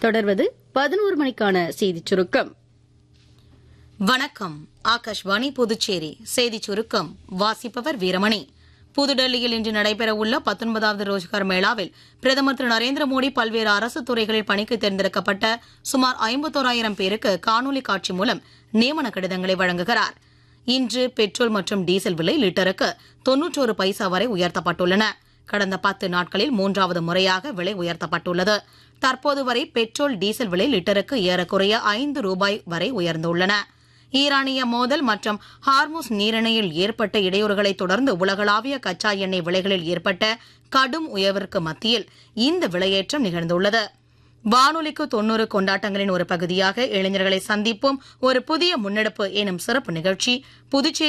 தொடர்வது பதினோரு மணிக்கான செய்திச் சுருக்கம் வணக்கம் ஆகாஷ்வாணி புதுச்சேரி செய்திச் சுருக்கம் வாசிப்பவர் வீரமணி புதுடெல்லியில் இன்று நடைபெறவுள்ள பத்தொன்பதாவது ரோஜ்கார் மேளாவில் பிரதமர் திரு நரேந்திர மோடி பல்வேறு அரசு துறைகளில் பணிக்கு தேர்ந்தெடுக்கப்பட்ட சுமார் ஐம்பத்தோராயிரம் பேருக்கு காணொலி காட்சி மூலம் நியமன கடிதங்களை வழங்குகிறார் இன்று பெட்ரோல் மற்றும் டீசல் விலை லிட்டருக்கு தொன்னூற்றோரு பைசா வரை உயர்த்தப்பட்டுள்ளன கடந்த பத்து நாட்களில் மூன்றாவது முறையாக விலை உயர்த்தப்பட்டுள்ளது தற்போது வரை பெட்ரோல் டீசல் விலை லிட்டருக்கு ஏறக்குறைய ஐந்து ரூபாய் வரை உயர்ந்துள்ளன ஈரானிய மோதல் மற்றும் ஹார்முஸ் நீரிணையில் ஏற்பட்ட இடையூறுகளை தொடர்ந்து உலகளாவிய கச்சா எண்ணெய் விலைகளில் ஏற்பட்ட கடும் உயர்விற்கு மத்தியில் இந்த விலையேற்றம் நிகழ்ந்துள்ளது வானொலிக்கு தொன்னூறு கொண்டாட்டங்களின் ஒரு பகுதியாக இளைஞர்களை சந்திப்போம் ஒரு புதிய முன்னெடுப்பு எனும் சிறப்பு நிகழ்ச்சி புதுச்சேரி